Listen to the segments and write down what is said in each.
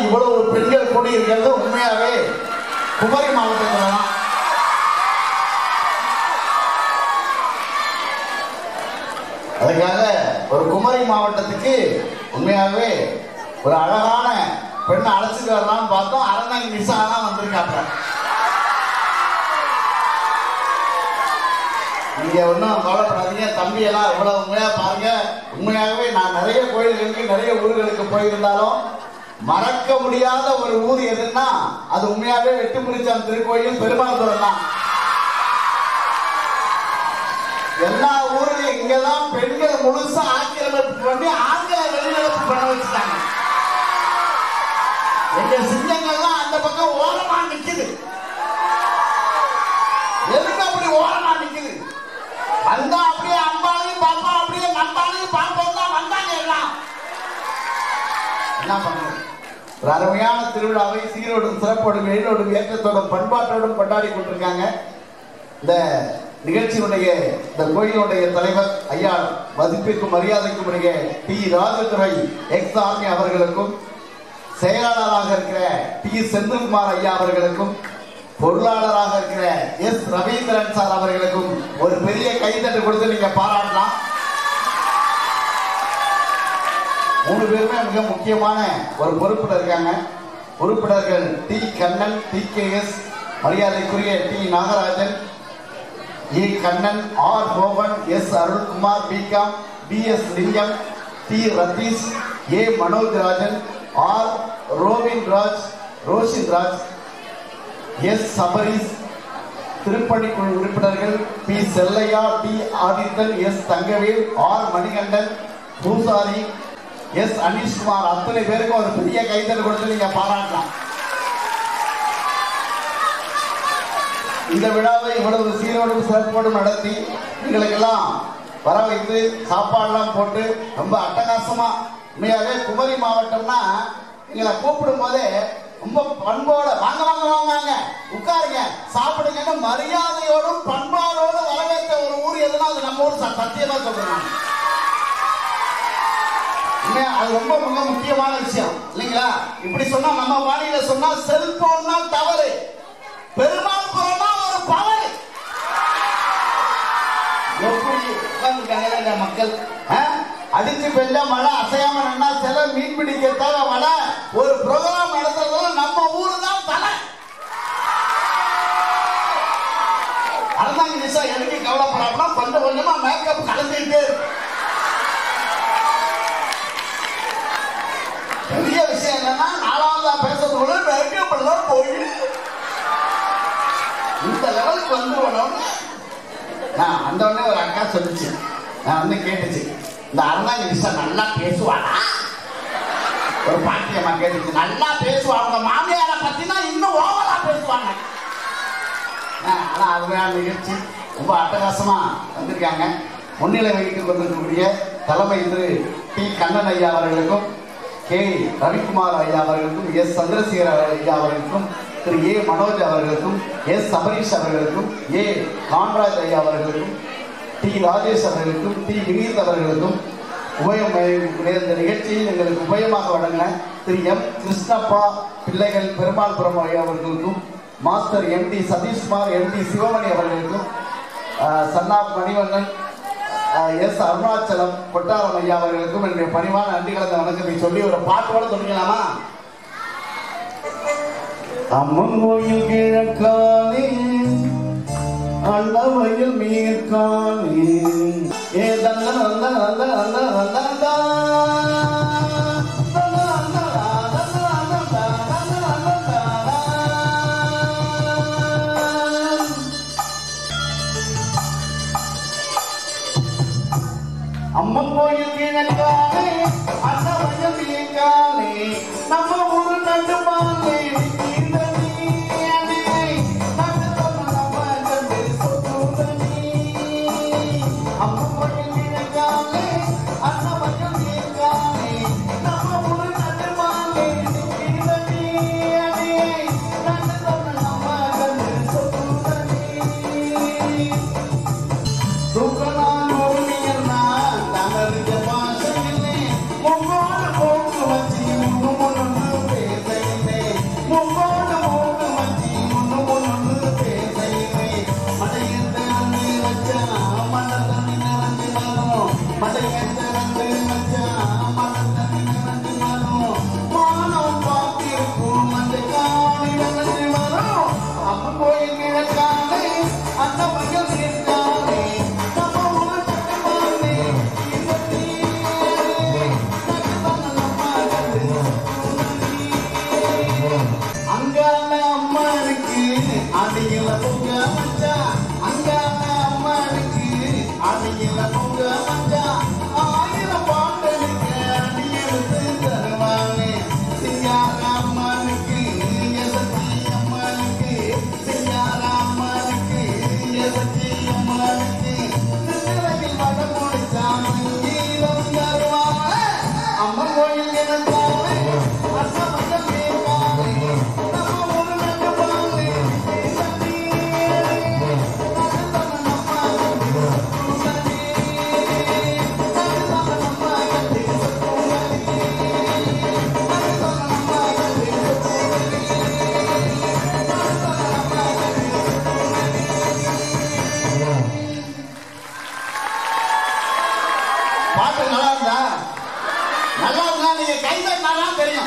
இவ்வளவு பெண்கள் கூடியிருக்கிறது உண்மையாவே குமரி மாவட்டத்தில் தான் அதுக்காக ஒரு குமரி மாவட்டத்துக்கு உண்மையாகவே ஒரு அழகான பெண்ணை அழைச்சிட்டு வரலாம்னு பார்த்தோம் அறந்தாங்க நிசா தான் வந்திருக்காங்க நீங்க ஒன்றும் கவலைப்படாதீங்க தம்பி எல்லாம் இவ்வளவு உண்மையா பாருங்க உண்மையாகவே நான் நிறைய கோயில்களுக்கு நிறைய ஊர்களுக்கு போயிருந்தாலும் மறக்க முடியாத ஒரு ஊர் எதுன்னா அது உண்மையாவே வெட்டுமுறிச்சான் திருக்கோயில் பெருமாள்புரம் தான் எல்லா ஊர்லயும் இங்கெல்லாம் பெண்கள் முழுசா ஆக்கிரமிப்பு பண்ணி ஆண்களை வெளிநடப்பு பண்ண வச்சுட்டாங்க எங்க சிங்கங்கள்லாம் அந்த பக்கம் ஓரமா நிக்குது எதுக்கு அப்படி ஓரமா நிக்குது வந்தா அப்படியே அம்பாளையும் பார்ப்போம் அப்படியே நம்பாளையும் பார்ப்போம் தான் வந்தாங்க எல்லாம் என்ன பண்றது ஒரு அருமையான திருவிழாவை சீரோடும் சிறப்போடும் எழிலோடும் ஏற்றத்தோடும் பண்பாட்டோடும் கொண்டாடி கொண்டிருக்காங்க இந்த நிகழ்ச்சியினுடைய இந்த கோயிலுடைய தலைவர் ஐயா மதிப்பிற்கும் மரியாதைக்கும் உடைய டி ராஜதுரை எக்ஸ் ஆர்மி அவர்களுக்கும் செயலாளராக இருக்கிற டி செந்தில்குமார் ஐயா அவர்களுக்கும் பொருளாளராக இருக்கிற எஸ் ரவீந்திரன் சார் அவர்களுக்கும் ஒரு பெரிய கைத்தட்டு கொடுத்து நீங்க பாராட்டலாம் மூணு பேருமே மிக முக்கியமான ஒரு பொறுப்பில் இருக்காங்க உறுப்பினர்கள் T Kannan T K S மரியாதைக்குரிய T Nagarajan A Kannan R மோகன் S Arulkumar BCom P S Lingam T Ratheesh A Manojrajan R Rovin Raj Roshin Raj S Sabaris திருப்பணிக்குழு உறுப்பினர்கள் P Chellaiah T Adithan S Thangavel R Manikandan பூசாரி எஸ் அனீஷ்குமார் அத்தனை பேருக்கும் ஒரு பெரிய கைத்தல் கொடுத்து நீங்க பாராட்டலாம் இந்த விழாவை இவ்வளவு சீரோடும் சிறப்போடும் நடத்தி எங்களுக்கெல்லாம் வர வைத்து சாப்பாடுலாம் போட்டு ரொம்ப அட்டகாசமா உண்மையாவே குமரி மாவட்டம்னா எங்களை கூப்பிடும் போதே ரொம்ப பண்போட வாங்க வாங்க வாங்க வாங்க உட்காருங்க சாப்பிடுங்கன்னு மரியாதையோடும் பண்பாடோடு வரவேற்ற ஒரு ஊர் எதுனா அது நம்ம ஊர் ச- சத்தியமா சொல்றேன் நான். உண்மையா, அது ரொம்ப மிக முக்கியமான விஷயம் இல்லைங்களா இப்படி சொன்னா நம்ம வாணியில சொன்னா செல்போன்னா தவறு பெருமாள் புறமா ஒரு பவர் எப்படி உட்கார்ந்துருக்காங்க இந்த மக்கள் ஆ? அடிச்சு பெஞ்சா மழை அசையாம நின்னா சில மீன் பிடிக்க தேவை மழை ஒரு ப்ரோக்ராம் நடத்துறதுல நம்ம ஊரு தான் தலை அறந்தாங்க நிஷா எதுக்கு கவலைப்படாமனா கொஞ்சம் கொஞ்சமா மேக்கப் கலந்துட்டு பெரிய விஷயம் என்னன்னா நாலாவதா பேசுறதுக்குள்ள மேக்கப் எல்லாம் போய் இந்த லெவலுக்கு வந்துடணும் நான் அந்த உடனே ஒரு அக்கா சொல்லுச்சு நான் வந்து கேட்டுச்சு இந்த அருணாங்க நிஷா நல்லா பேசுவானா ஒரு பாட்டியம்மா கேட்டுச்சு நல்லா பேசுவா அவங்க மாமியாரை பத்தினா இன்னும் ஓவரா பேசுவாங்க ஆ, ஆனா அருமையான நிகழ்ச்சி ரொம்ப அட்டகாசமா வந்திருக்காங்க முன்னிலை வகித்துக் கொண்டிருக்கக்கூடிய தலைமை திரு டி கண்ணன் ஐயா அவர்களுக்கும் கே ரவிக்குமார் ஐயா அவர்களுக்கும் எஸ் சந்திரசேகர் ஐயா அவர்களுக்கும் திரு ஏ மனோஜ் அவர்களுக்கும் எஸ் சபரீஷ் அவர்களுக்கும் ஏ கான்ராஜ் ஐயா அவர்களுக்கும் டி ராஜேஷ் அவர்களுக்கும் டி வினீத் அவர்களுக்கும் உபயம் வழங்கக்கூடிய இந்த நிகழ்ச்சியில் எங்களுக்கு உபயமாக வழங்கின திரு எம் கிருஷ்ணப்பா பிள்ளைகள் பெருமாள்புரம் ஐயா அவர்களுக்கும் master M T Sathishkumar M T Sivamani அவர்களுக்கும் ஆஹ், சன்னாப் மணிவண்ணன் ஆஹ், எஸ் அருணாச்சலம் கொட்டாரம் ஐயா அவர்களுக்கும் என்னுடைய பணிவான நன்றி கலந்த வணக்கத்தை சொல்லி ஒரு பாட்டோட சொல்லிக்கலாமா அம்மன் கோயில் கிழக்காலே அண்ணமையில் மேற்காலே ஏ தந்த அந்த அந்த அந்த அந்த அந்த அம்மன் கோயில் கிழக்காலே அண்ணமையில் மேற்காலே நம்ம ஊரு நண்டு பாலே அம்மன் கோயில் கிழக்காலே அண்ணமையில் அடிக்கல பொங்க மச்சான் அங்கான அம்மனுக்கு அடிக்கல பொங்க மச்சான் ஆயிரம் பாட்டனுக்கு அடி எடுத்து தருவானே சிங்கார அம்மனுக்கு எசத்தி அம்மனுக்கு சிங்கார அம்மனுக்கு எசத்தி அம்மனுக்கு திருநெல்வேலியில் வடம் முடிச்சான் சங்கீதம் தருவானே அம்மன் கோயில் இருந்தாலே அசமயம் கேட்பானே நம்ம ஒரு நல்ல பாலே பாட்டு நல்லா இருந்தா நல்லா இருந்தா நீங்க கை தட்டினாதான் தெரியும்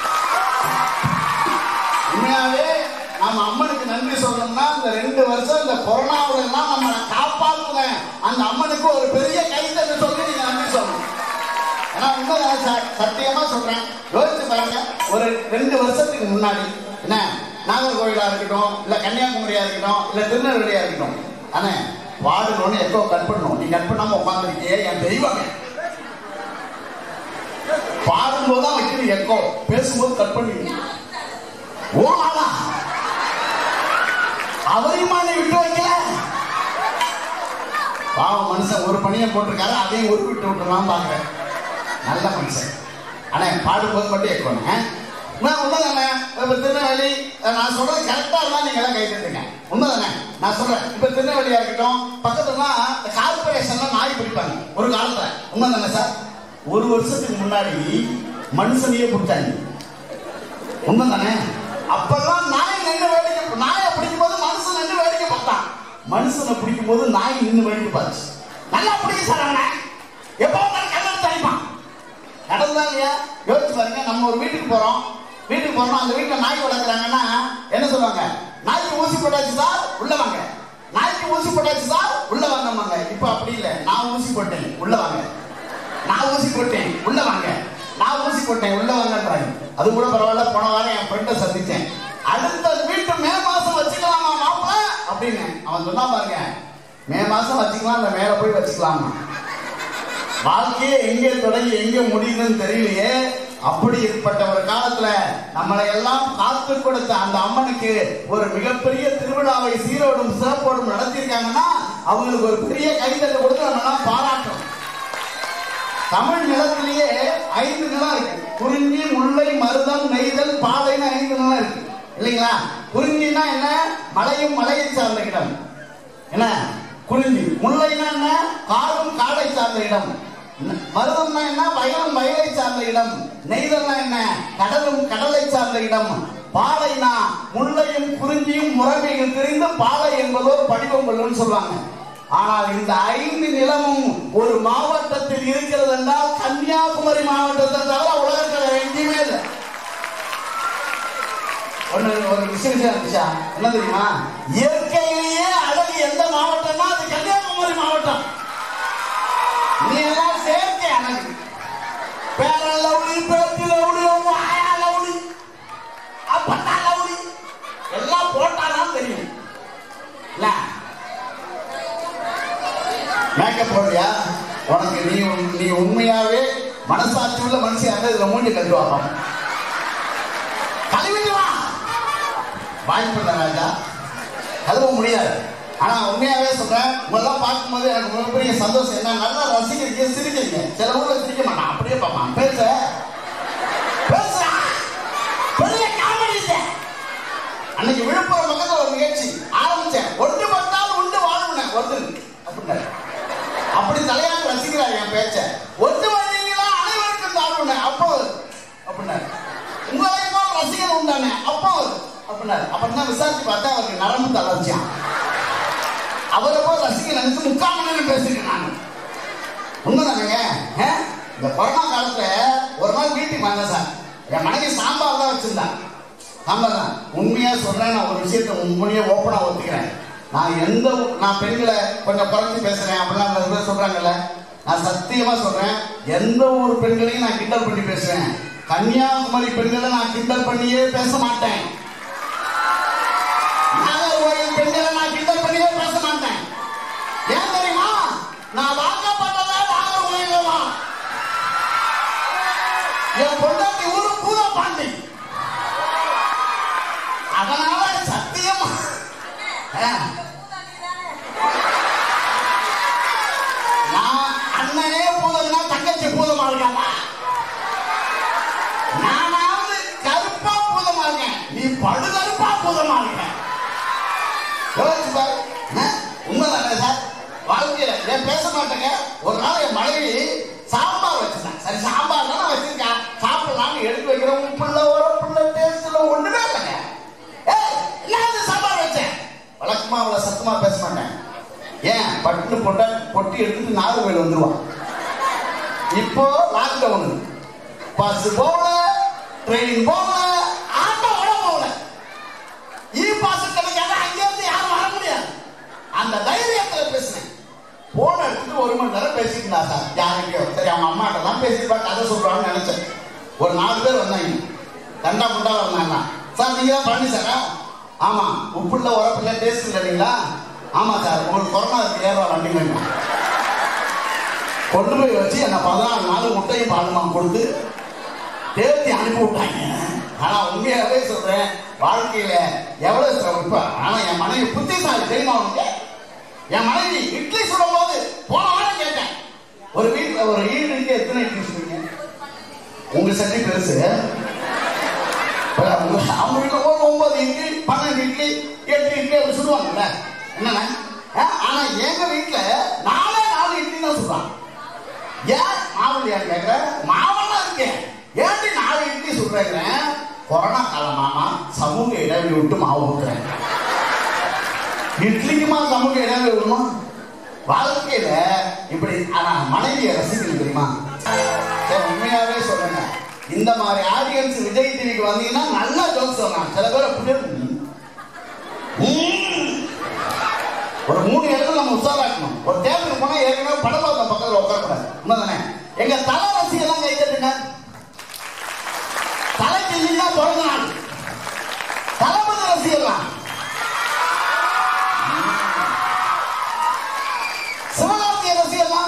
உண்மையாவே நம்ம அம்மனுக்கு நன்றி சொல்லணும்னா இந்த ரெண்டு வருஷம் இந்த கொரோனாவுல எல்லாம் நம்மளை காப்பாத்துன அந்த அம்மனுக்கு ஒரு பெரிய கைத்தட்டு சொல்லி நீங்க நன்றி சொல்லணும் ஏன்னா உண்மைதான் சார் சத்தியமா சொல்றேன் யோசிச்சு பாருங்க ஒரு ரெண்டு வருஷத்துக்கு முன்னாடி என்ன நாகர்கோவிலா இருக்கட்டும் இல்ல கன்னியாகுமரியா இருக்கட்டும் இல்ல திருநெல்வேலியா இருக்கட்டும் ஆனா பாடணும்னு எக்கோ கட் பண்ணணும் நீ கட் பண்ணாம உட்காந்துருக்கியே என் தெய்வமே பாடும்போது தான் வைக்கணும் எக்கோ பேசும்போது கட் பண்ணுவீங்க ஓ ஆளா அவரையுமா நீ விட்டு வைக்கல பாவம் மனுஷன் ஒரு பணியை போட்டிருக்காரு அதையும் ஒரு விட்டு விட்டுலாம் பாக்குறேன் நல்ல மனுஷன் ஆனா பாடும்போது மட்டும் எக்கோங்க நான் உண்மைதானே இப்ப திருநெல்வேலி நான் சொல்றது கரெக்டா இருந்தா நீங்க எல்லாம் கை தட்டுங்க உண்மைதானே நான் சொல்றேன் இப்ப திருநெல்வேலியா இருக்கட்டும் பக்கத்துலலாம் கார்பரேஷன்ல நாய் பிடிப்பாங்க ஒரு காலத்துல உண்மைதானே சார் ஒரு வருஷத்துக்கு முன்னாடி மனுஷனையே பிடிச்சாங்க உண்மைதானே அப்பெல்லாம் நாய் நின்று வேடிக்கை நாயை பிடிக்கும் போது மனுஷன் நின்று வேடிக்கை பார்த்தான் மனுஷனை பிடிக்கும் போது நாய் நின்று வேடிக்கை பார்த்துச்சு நல்லா பிடிக்க சார் அவனை எப்போ கல்லெடுத்து அடிப்பான் நடந்தா இல்லையா யோசிச்சு பாருங்க நம்ம ஒரு வீட்டுக்கு போறோம் வீட்டுக்கு போறோம் அந்த வீட்டுல நாய் வளர்க்குறாங்கன்னா என்ன சொல்லுவாங்க நாய்க்கு ஊசி போட்டாச்சு சார் உள்ள வாங்க நாய்க்கு ஊசி போட்டாச்சு சார் உள்ள வாங்கம்மாங்க இப்ப அப்படி இல்லை நான் ஊசி போட்டேன் உள்ள வாங்க நான் ஊசி போட்டேன் உள்ள வாங்க நான் ஊசி போட்டேன் உள்ள வாங்கன்றாங்க அது கூட பரவாயில்ல போன வாரம் என் ஃப்ரெண்டை சந்திச்சேன் அடுத்த வீட்டு மே மாசம் வச்சுக்கலாமா மாப்பிள்ள அப்படின்னு அவன் சொன்னா பாருங்க மே மாசம் வச்சுக்கலாம் அந்த மேல போய் வச்சுக்கலாமா வாழ்க்கையே எங்கே தொடங்கி எங்கே முடியுதுன்னு தெரியலையே அப்படி ஏற்பட்ட ஒரு காலத்துல நம்மளை எல்லாம் காத்து கொடுத்த அந்த அம்மனுக்கு ஒரு மிகப்பெரிய திருவிழாவை சீரோடும் சிறப்போடும் நடத்தியிருக்காங்கன்னா அவங்களுக்கு ஒரு பெரிய கைதட்டை கொடுத்து நம்ம எல்லாம் பாராட்டணும் தமிழ் நிலத்திலேயே ஐந்து நிலம் இருக்கு குறிஞ்சி முல்லை மருதம் நெய்தல் பாலைன்னு ஐந்து நிலம் இருக்கு இல்லைங்களா குறிஞ்சினா என்ன மலையும் மலையை சார்ந்த இடம் என்ன குறிஞ்சி முல்லைனா என்ன காடும் காடை சார்ந்த இடம் மருதம்னா என்ன வயலும் வயலை சார்ந்த இடம் நெய்தல்னா என்ன கடலும் கடலை சார்ந்த இடம் பாலைனா முல்லையும் குறிஞ்சியும் முறைமைகள் தெரிந்து பாலை என்பதோர் படிவம் கொள்ளுன்னு சொல்லுவாங்க ஆனால் இந்த ஐந்து நிலமும் ஒரு மாவட்டத்தில் இருக்கிறது என்றால் கன்னியாகுமரி மாவட்டத்தை தவிர உலகத்தில் எங்கேயுமே இல்லை ஒண்ணு ஒரு விஷயம் இருந்துச்சா என்ன தெரியுமா இயற்கையிலேயே அழகு எந்த மாவட்டம்னா அது கன்னியாகுமரி மாவட்டம் நீ எல்லாம் செயற்கை அழகு பேர லவுளி பேத்தி லவுளி உங்க ஆயா லவுளி அப்பட்டா லவுளி எல்லாம் போட்டாதான் தெரியும் இல்ல மேக்கப் போடுறியா உனக்கு நீ நீ உண்மையாவே மனசாட்சி உள்ள மனுஷன் இதுல மூஞ்சி கழுவாங்க கழுவிட்டு வா வாய்ப்பு இல்லை ராஜா கழுவ முடியாது ஆனா உண்மையாவே சொல்றேன் உங்களெல்லாம் பார்க்கும்போது எனக்கு மிகப்பெரிய சந்தோஷம் என்ன நல்லா ரசிக்கிறீங்க சிரிக்கிறீங்க சில ஊர்ல சிரிக்க மாட்டான் அப்படியே பார்ப்பான் பேச பேசுறா பெரிய காமெடி இது. அன்னைக்கு விழுப்புரம் பக்கத்துல ஒரு நிகழ்ச்சி ஆரம்பிச்சேன் ஒன்று பட்டால் உண்டு வாழ்வுனேன் ஒன்று அப்படின்னாரு அப்படி தலையாட்டு ரசிக்கிறார் என் பேச்ச ஒன்று வந்தீங்களா அனைவருக்கும் தாழ்வுனேன் அப்போ அப்படின்னாரு உங்களை போல் ரசிகர் உண்டானே அப்போ அப்படின்னாரு அப்படின்னா விசாரிச்சு பார்த்தா அவருக்கு நரம்பு தளர்ச்சியான் அவரை போல் ரசிகர் நினைச்சு முக்கால் மணி நேரம் பேசுறேன் நான் உண்மைதானுங்க ஆ? இந்த கொரோனா காலத்துல ஒரு நாள் வீட்டுக்கு வந்தேன் சார் என் மனைவி சாம்பார் தான் வச்சிருந்தா சாம்பார் தான் உண்மையா சொல்றேன் நான் ஒரு விஷயத்த உண்மையே ஓப்பனா ஒத்துக்கிறேன் நான் எந்த ஊ- நான் பெண்களை கொஞ்சம் குறைச்சி பேசுறேன் அப்படிலாம் நிறைய பேர் சொல்றாங்கல்ல நான் சத்தியமா சொல்றேன் எந்த ஒரு பெண்களையும் நான் கிண்டல் பண்ணி பேசுவேன் கன்னியாகுமரி பெண்களை நான் கிண்டல் பண்ணியே பேச மாட்டேன் நாகர்கோயில் அதனால சத்தியமா ஆ, நான் அண்ணனே பூதம்னா தங்கச்சி பூதமா இருக்காமா நானாவது கருப்பா பூதமா இருக்கேன் நீ படு கருப்பா பூதமா இருக்க யோசிச்சு பாரு ஆ, உண்மைதானே சார் வாழ்க்கையில ஏன் பேச மாட்டேங்க ஒரு நாள் என் மனைவி சாம்பார் வச்சிருந்தேன் சரி சாம்பார் தானே வச்சிருக்கேன் சாப்பிடலாம்னு எடுத்து வைக்கிறேன் உப்பு இல்லை உரப்பு இல்லை டேஸ்ட் இல்லை ஒண்ணுமே இல்லைங்க ஏய் நான் இந்த சாம்பார் வச்சேன் வழக்கமா அவளை சத்தமா பேச மாட்டேன் ஏன் பட்டு பொட்ட பொட்டி எடுத்துட்டு நாகர்கோவில் வந்துருவான் இப்போ லாக்டவுன் பஸ் போகல ட்ரெயின் போகல ஆட்டோ கூட போகல இ பாஸ் கிடைக்காத அங்கிருந்து யாரும் வர முடியாது அந்த தைரியத்துல பேசினேன் போன் எடுத்துட்டு ஒரு மணி நேரம் பேசிட்டு இருந்தா சார் யாருக்கோ சரி அவங்க அம்மாட்ட தான் பேசிட்டு கதை சொல்றான்னு நினைச்சேன் ஒரு நாலு பேர் வந்தாங்க கண்டா முண்டா வந்தாங்க சார் நீங்க தான் பண்ணி சாரா ஆமா உப்பு இல்லை உரப்பு இல்லை டேஸ்ட் இல்லை இல்லைங்களா ஆமா சார் உங்களுக்கு கொரோனா இருக்கு ஏறா வண்டிங்க கொண்டு போய் வச்சு என்ன பதினாலு நாள் முட்டையும் பாலுமா கொடுத்து தேர்த்தி அனுப்பி விட்டாங்க ஆனா உண்மையாவே சொல்றேன் வாழ்க்கையில எவ்வளவு சிரமம் இப்ப ஆனா என் மனைவி புத்திசாலி தெரியுமா உனக்கு என் மனைவி இட்லி சுடும் போது போன வாரம் கேட்டேன் ஒரு வீட்டுல ஒரு ஈடுக்கு எத்தனை இட்லி சுடுவீங்க உங்க சட்டி பெருசு இப்ப அவங்க- அவங்க வீட்டுல ஒரு ஒன்பது இட்லி பன்னெண்டு இட்லி எட்டு இட்லி அப்படி சுடுவாங்கல்ல என்னண்ணா ஆ, ஆனா எங்க வீட்டுல நாலே நாலு இட்லி தான் சுடுறாங்க ஏன் மாவு இல்லையான்னு கேட்குறேன் மாவெல்லாம் இருக்கு ஏன்டி நாலு இட்லி சுடுறேங்கிறேன் கொரோனா காலமாமா சமூக இடைவெளி விட்டு மாவு ஊத்துறேன் இட்லிக்குமா சமூக இடைவெளி விடணும் வாழ்க்கையில இப்படி ஆனா மனைவியை ரசிக்கணும் தெரியுமா சரி உண்மையாவே சொல்லுங்க இந்த மாதிரி ஆடியன்ஸ் விஜய் டிவிக்கு வந்தீங்கன்னா நல்லா ஜோக் சொல்லலாம் சில பேர் அப்படி இருக்கும். ம். ஒரு மூணு இடத்துல நம்ம உஷாராக்கணும் ஒரு தேட்டருக்கு போனா ஏற்கனவே படம் பார்த்த பக்கத்துல உட்காரக்கூடாது உண்மைதானே எங்க தலை ரசிகெல்லாம் கை தட்டுங்க தலைக்கு இல்லைன்னா பிறந்த நாள் தளபதி ரசிகர்லாம் சிவகார்த்திய ரசிகர்லாம்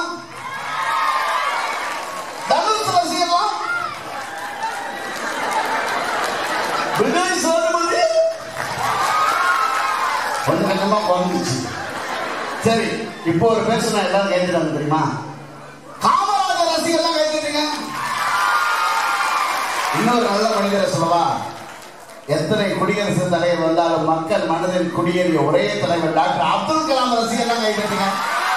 தனுஷ் ரசிகர்லாம் விஜய் சேதுபதி கொஞ்சம் கொஞ்சமா குறைஞ்சிச்சு சரி இப்போ ஒரு பேசுனா எல்லாரும் கேட்டுட்டாங்க தெரியுமா காமராஜர் ரசிகர்லாம் கேட்டுட்டீங்க இன்னொரு நல்ல மனிதரை சொல்லவா எத்தனை குடியரசு தலைவர் வந்தாலும் மக்கள் மனதில் குடியேறிய ஒரே தலைவர் டாக்டர் அப்துல் கலாம் ரசிகர்லாம் கேட்டுட்டீங்க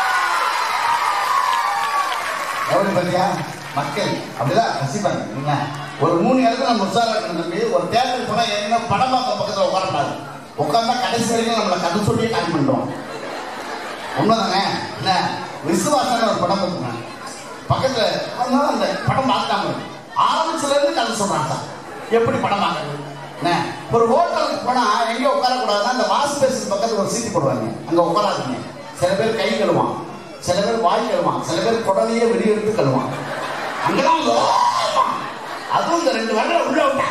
எப்படி பாத்தியா மக்கள் அப்படிதான் ரசிப்பாங்க இல்லைங்களா ஒரு மூணு இடத்துல நம்ம உற்சாகம் இருக்கணும் தம்பி ஒரு தேட்டருக்கு போனா ஏற்கனவே படம் பார்க்க பக்கத்துல உட்காரக்கூடாது உட்கார்ந்தா கடைசி வரைக்கும் நம்மளை கதை சொல்லியே காலி பண்ணுறோம் உண்மைதானே என்ன விசுவாசம் ஒரு படம் பார்த்துருக்காங்க பக்கத்துல அதனால அந்த படம் பார்க்காம ஆரம்பிச்சதுல இருந்து கதை சொல்றாங்க சார் எப்படி படம் பார்க்கறது என்ன ஒரு ஹோட்டலுக்கு போனா எங்க உட்காரக்கூடாதுன்னா அந்த வாஷ் பேசின் பக்கத்துல ஒரு சீட்டு போடுவாங்க அங்க உட்காராதீங்க சில பேர் கை கழுவான் சில பேர் வாய் கழுவான் சில பேர் குடலையே வெளியெடுத்து கழுவான் அங்கதான் ஓமா. அதுவும் இந்த ரெண்டு வரல உள்ள விட்டா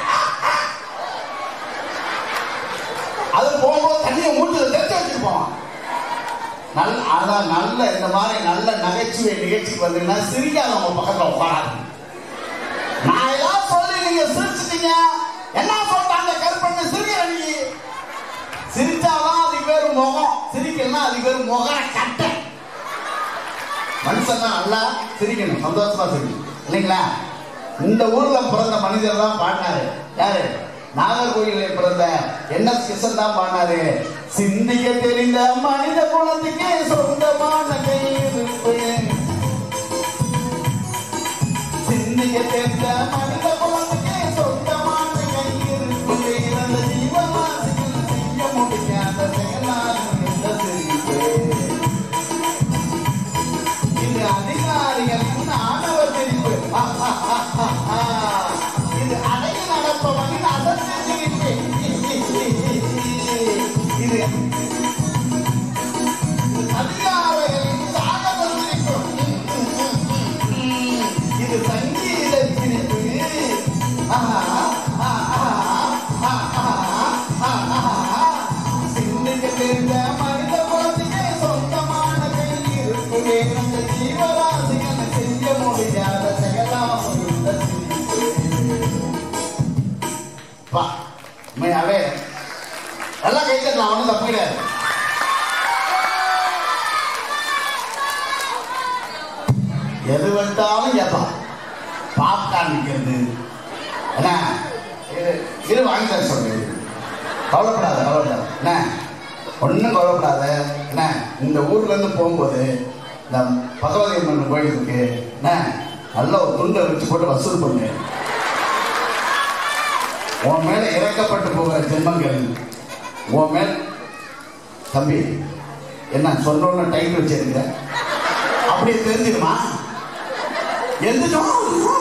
அது போகும்போது தண்ணியை மூட்டில் தெரிஞ்சு வச்சுட்டு போவான் நல்ல அதான் நல்ல இந்த மாதிரி நல்ல நகைச்சுவை நிகழ்ச்சிக்கு வந்தீங்கன்னா சிரிக்காதவங்க பக்கத்துல உட்காராது நான் ஏதாவது சொல்லி நீங்க சிரிச்சிட்டீங்க என்ன சொல்றாங்க கருப்பண்ண சிரிக்கிற நீ சிரிச்சாதான் அதுக்கு பேரு முகம் சிரிக்கலன்னா அதுக்கு பேரு முகர கட்டை மனுஷன் நல்லா சிரிக்கணும் சந்தோஷமா சிரிக்கணும் இல்லைங்களா இந்த ஊர்ல பிறந்த மனிதர் தான் பாடினாரு யாரு நாகர்கோயிலில் பிறந்த என் எஸ் கிருஷ்ணன் தான் பாடினாரு சிந்திக்க தெரிந்த மனித குலத்துக்கே சொந்தமான கையிருப்பு சிந்திக்க தெரிந்த மனித குலத்துக்கே சொந்தமான கையிருப்பு அந்த ஜீவவாசிகள் செய்ய முடியாத செயலாகும் இந்த சிரிப்பு இது அதிகாரிகளின் ஆணவ சிரிப்பு இது அடங்கி நடப்பவனின் அசத்த சிரிப்பு இது இது அதிகாரிகளின் சாகச சிரிப்பு இது சங்கீத சிரிப்பு சிந்திக்க தெரிந்த மனித குலத்துக்கே சொந்தமான கை இருக்குமே அந்த ஜீவராசிகளை செய்ய முடியாத செயலாம் இந்த சிரிப்பு. பா, உண்மையாவே எல்லாம் கை தட்டலாம் ஒன்றும் தப்பு கிடையாது எது வந்தாலும் கேட்பான் பாப்கார்ன் விற்கிறது என்ன இரு இரு வாங்கி தர சொல்றேன் கவலைப்படாத கவலைப்படாத என்ன ஒன்றும் கவலைப்படாத என்ன இந்த ஊர்ல இருந்து போகும்போது இந்த பகவதி அம்மன் கோயில் இருக்கு என்ன நல்ல ஒரு துண்டை வச்சு போட்டு வசூல் பண்ணு உன் மேல இறக்கப்பட்டு போகிற ஜென்மங்கள் உன் மேல் தம்பி என்ன சொன்னோன்னு டைம் வச்சிருக்க அப்படியே தெரிஞ்சிருமா எந்திரிச்சோம்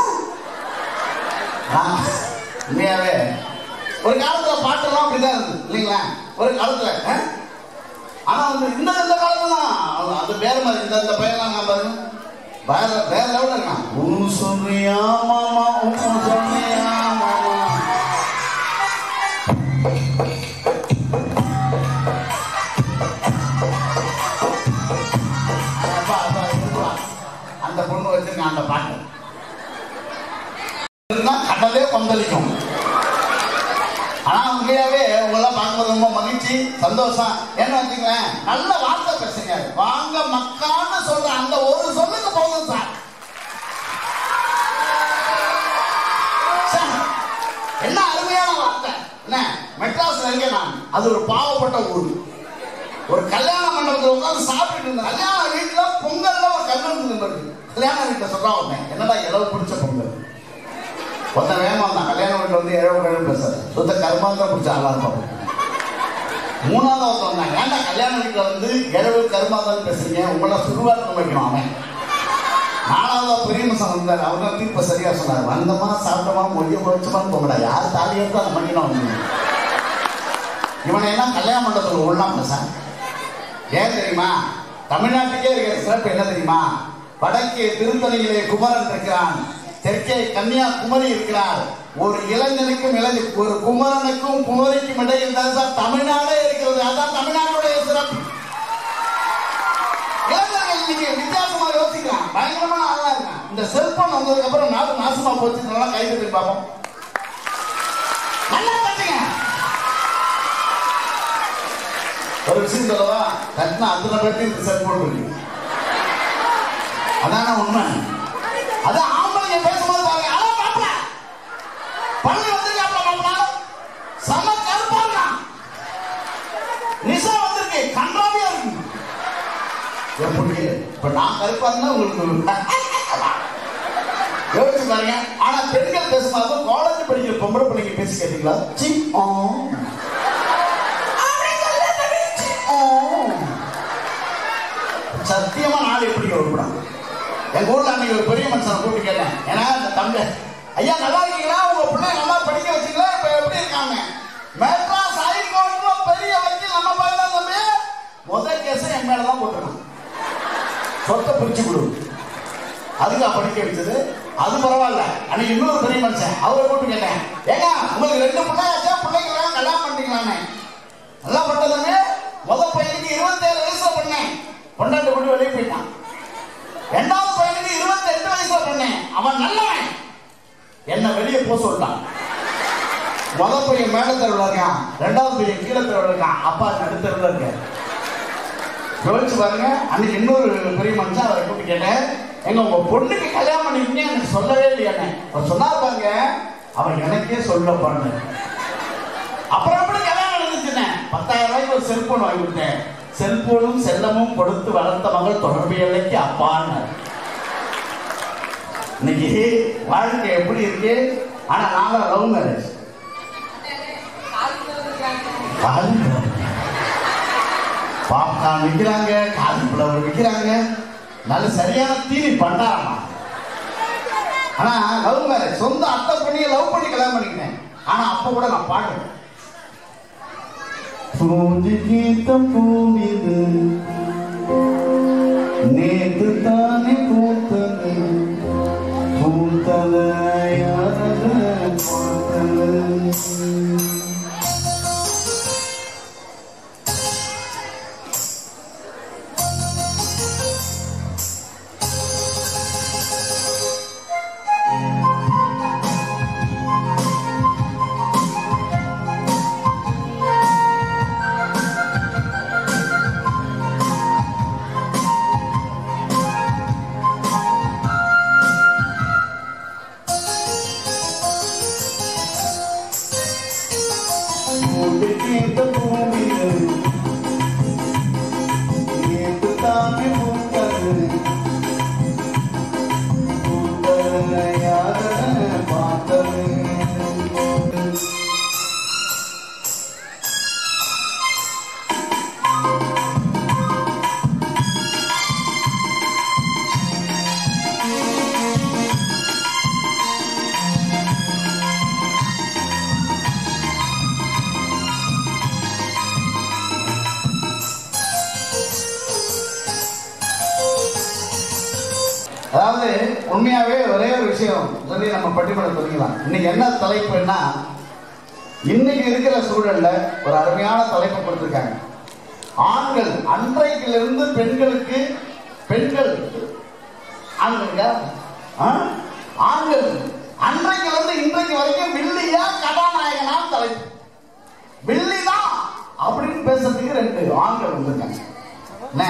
ஆ, உண்மையாவே ஒரு காலத்துல பாட்டெல்லாம் அப்படிதான் இருந்தது இல்லைங்களா ஒரு காலத்துல ஆ? ஆனா வந்து இந்த இந்த காலத்துல தான் அது வேற மாதிரி இந்த இந்த பையன்லாம் நான் பாருங்க வேற வேற லெவலில் இருக்கான் உன் சொன்னியா மாமா உன் சொன்னியா மாமா அப்பா, அப்பா, இதுவா? அந்த பொண்ணு வச்சிருக்கான் அந்த பாட்டு இருந்தா கடலே கொந்தளிக்கும் ஆனா உண்மையாவே உங்களெல்லாம் பார்க்கும்போது ரொம்ப மகிழ்ச்சி சந்தோஷம் என்ன வச்சுங்களேன் நல்ல வார்த்தை பேசுங்க வாங்க மக்கான்னு சொல்ற அந்த ஒரு சொல்லுக்கு போதும் சார் சார், என்ன அருமையான வார்த்தை என்ன மெட்ராஸ்ல இருக்கேன் நான் அது ஒரு பாவப்பட்ட ஊர் ஒரு கல்யாண மண்டபத்தில் உட்கார்ந்து சாப்பிட்டு இருந்தேன் கல்யாண வீட்டுல பொங்கல்ல ஒரு கல்யாணம் இருக்கு கல்யாண வீட்டுல சொல்றா வந்தேன் என்னடா இளவு பிடிச்ச பொங்கல் ஒருத்தன் வேகமா வந்தான் கல்யாண வீட்டுல வந்து இழவு கிழவு பேசுறது சுத்த கருமாந்திரம் பிடிச்ச ஆளா இருப்பாங்க மூணாவது ஒருத்தன் வந்தான் ஏன்டா கல்யாண வீட்டுல வந்து இழவு கருமாந்திரம் பேசுறீங்க உங்களை சுடுவார்னு வைக்கணும் அவன் நாலாவது பெரிய மனுஷன் வந்தார் அவர் தான் தீர்ப்பை சரியா சொன்னார் வந்தமா சாப்பிட்டமா மொழிய போச்சமான்னு போங்கடா யார் தாலி எடுத்தா அந்த மணிக்கு வந்து இவனை எல்லாம் கல்யாண மண்டபத்தில் உள்ளாம சார் ஏன் தெரியுமா தமிழ்நாட்டுக்கே இருக்கிற சிறப்பு என்ன தெரியுமா வடக்கே திருத்தணியிலே குமரன் இருக்கிறான் தெற்கே கன்னியாகுமரி இருக்கிறார் ஒரு இளைஞனுக்கும் இளைஞர் ஒரு குமரனுக்கும் குமரிக்கும் இடையில் தான் சார் தமிழ்நாடே இருக்கிறது அதான் தமிழ்நாட்டுடைய சிறப்பு இளைஞர்கள் இன்னைக்கு வித்தியாசமா யோசிக்கிறான் பயங்கரமான ஆளா இருக்கான் இந்த செல்போன் வந்ததுக்கு அப்புறம் நாடு நாசமா போச்சு நல்லா கை தட்டி பார்ப்போம் நல்லா தட்டுங்க ஒரு விஷயம் சொல்லவா கட்டின அத்தனை பேருக்கு இந்த செல்போன் இருக்கு அதான உண்மை அதான் ஆம்பளைங்க பேசும்போது பாருங்க அதான் பாப்பல பள்ளி வந்திருக்காப்ல பாப்பல சம கருப்பா இருக்கான் நிசா வந்திருக்கு கன்றாவியா இருக்கு எப்படி இப்ப நான் கருப்பா இருந்தா உங்களுக்கு யோசிச்சு பாருங்க ஆனா பெண்கள் பேசும்போது காலேஜ் படிக்கிற பொம்பளை பிள்ளைங்க பேசி கேட்டீங்களா சி ஆ சத்தியமா நாடு எப்படி உருப்படும் எங்க ஊர்ல அன்னைக்கு ஒரு பெரிய மனுஷனை கூப்பிட்டு கேட்டேன் ஏன்னா இந்த தம்பி ஐயா நல்லா இருக்கீங்களா உங்க பிள்ளை நல்லா படிக்க வச்சீங்களா இப்ப எப்படி இருக்காங்க மெட்ராஸ் ஹைகோர்ட்ல பெரிய வக்கீல் நம்ம பையன் தான் தம்பி முதல் கேஸ் என் மேலதான் போட்டுருக்கான் சொத்தை பிரிச்சு கொடு அதுக்கு படிக்க வச்சது அது பரவாயில்ல அன்னைக்கு இன்னொரு பெரிய மனுஷன் அவரை கூப்பிட்டு கேட்டேன் ஏங்க உங்களுக்கு ரெண்டு பிள்ளையாச்சா பிள்ளைங்க கல்யாணம் பண்ணிட்டீங்களான்னு நல்லா பண்ணதுமே முத பையனுக்கு இருபத்தேழு வயசுல பண்ணேன் பொண்டாட்டு கொண்டு வெளியே போயிட்டான் ரெண்டாவது பையனுக்கு இருபத்தி எட்டு வயசுல பண்ணேன் அவன் நல்லவன் என்ன வெளியே போக சொல்லிட்டான் முத பையன் மேல தெருவில் இருக்கான் ரெண்டாவது பையன் கீழே தெருவில் இருக்கான் அப்பா நடுத்தருவில் இருக்காரு யோசிச்சு பாருங்க அன்னைக்கு இன்னொரு பெரிய மனுஷன் அவரை கூப்பிட்டு கேட்டேன் எங்க உங்க பொண்ணுக்கு கல்யாணம் பண்ணிக்கிட்டே எனக்கு சொல்லவே இல்லையானே அவர் சொன்னார் பாருங்க அவன் எனக்கே சொல்ல பண்ணு அப்புறம் எப்படி கல்யாணம் நடந்துச்சுன்னு பத்தாயிரம் ரூபாய்க்கு ஒரு செல்போன் வாங்கி கொடுத்தேன் செல்போனும் செல்லமும் கொடுத்து வளர்த்த மகள் தொடர்பு எல்லைக்கு அப்பான்னு இன்னைக்கு வாழ்க்கை எப்படி இருக்கு ஆனா நாங்க லவ் மேரேஜ் பாப்கார்ன் விற்கிறாங்க காலிஃப்ளவர் விற்கிறாங்க நல்ல சரியான தீனி பண்டாரமா ஆனா லவ் மேரேஜ் சொந்த அத்தை பொண்ணியை லவ் பண்ணி கல்யாணம் பண்ணிக்கிட்டேன் ஆனா அப்ப கூட நான் பாடுறேன் பூஜை கீத்த பூவிது நேத்து தானே பூத்தது பூத்தத யாரது பூத்தது கூட்டு தீர்த்த பூமிகள் நேற்று தாங்கி பூத்தது பூத்தனையாக பார்த்தது அதாவது உண்மையாவே ஒரே ஒரு விஷயம் சொல்லி நம்ம பட்டிமன்ற சொல்லிக்கலாம் இன்னைக்கு என்ன தலைப்புன்னா இன்னைக்கு இருக்கிற சூழல்ல ஒரு அருமையான தலைப்பு கொடுத்திருக்காங்க ஆண்கள் அன்றைக்கிலிருந்து பெண்களுக்கு பெண்கள் ஆண்களுங்க ஆ? ஆண்கள் அன்றைக்கிலிருந்து இன்றைக்கு வரைக்கும் வில்லியா கதாநாயகனா தலைப்பு வில்லி தான் அப்படின்னு பேசுறதுக்கு ரெண்டு ஆண்கள் வந்திருக்காங்க என்ன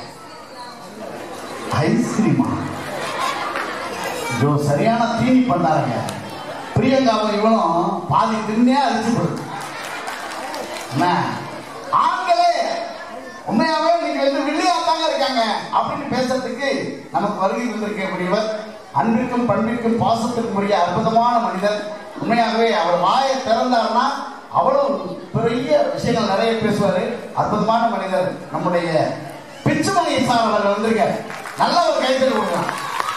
ஐஸ்கிரீமா ஐயோ சரியான தீனி பண்ணாருங்க பிரியங்காவும் இவனும் பாதி தின்னே அழிச்சு போடுது என்ன ஆண்களே உண்மையாவே நீங்க வந்து வில்லியா தாங்க இருக்காங்க அப்படின்னு பேசுறதுக்கு நமக்கு வருகை வந்திருக்கக்கூடியவர் அன்பிற்கும் பண்பிற்கும் பாசத்திற்கும் உரிய அற்புதமான மனிதர் உண்மையாகவே அவர் வாயை திறந்தார்னா அவ்வளவு பெரிய விஷயங்கள் நிறைய பேசுவாரு அற்புதமான மனிதர் நம்முடைய பிச்சுமணி சார் அவர்கள் வந்திருக்க நல்ல ஒரு கைத்தறி கொடுக்கலாம்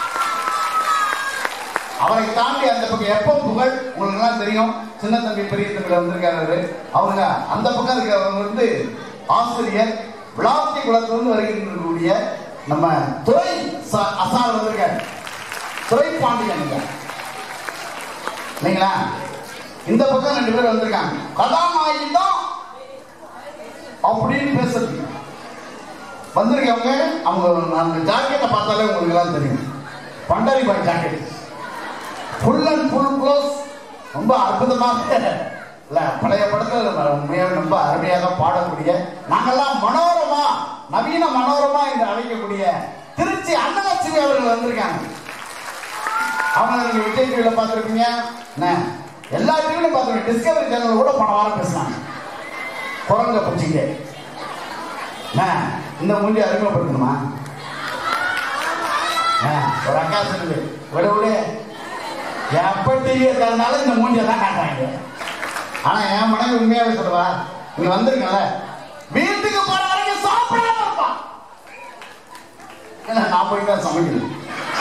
அவரை தாண்டி அந்த பக்கம் எப்ப புகழ் உங்களுக்கு எல்லாம் தெரியும் சின்ன தம்பி பெரிய தம்பி வந்திருக்காரு அவரு. அவங்க அந்த பக்கம் இருக்கிறவங்க வந்து ஆசிரியர் விளாத்தி குளத்திலிருந்து வருகின்றக்கூடிய நம்ம துறை சா- அசார் வந்திருக்காரு துறை பாண்டியன் ஐயா. இல்லைங்களா இந்த பக்கம் ரெண்டு பேர் வந்திருக்காங்க கதாநாயகி தான் அப்படின்னு பேசுறது வந்திருக்கவங்க அவங்க அந்த ஜாக்கெட்டை பார்த்தாலே உங்களுக்கு எல்லாம் தெரியும் Pandari Bai jacket full and full close ரொம்ப அற்புதமாக இல்ல பழைய படத்துல நம்ம உண்மையாக ரொம்ப அருமையாக பாடக்கூடிய நாங்கெல்லாம் மனோரமா நவீன மனோரமா என்று அழைக்கக்கூடிய திருச்சி அன்னலட்சுமி அவர்கள் வந்திருக்காங்க அவங்க நீங்க விஜய் டிவியில பார்த்துருப்பீங்க என்ன எல்லா டிவிலும் பார்த்துருக்கீங்க டிஸ்கவரி சேனல் கூட போன வாரம் பேசினாங்க குரங்க பூச்சிங்க என்ன இந்த மூஞ்சி அறிமுகப்படுத்தணுமா என்ன, ஒரு அக்கா சொல்லுது விட விடு எப்ப டிவியை தரனாலும் இந்த மூஞ்சியை தான் காட்டுறாங்க ஆனா என் மனைவி உண்மையாவே சொல்லுவா இங்க வந்திருக்கல வீட்டுக்கு போற வரைக்கும் சாப்பிடாம இருப்பா இல்ல நான் போய் தான் சமைக்கணும்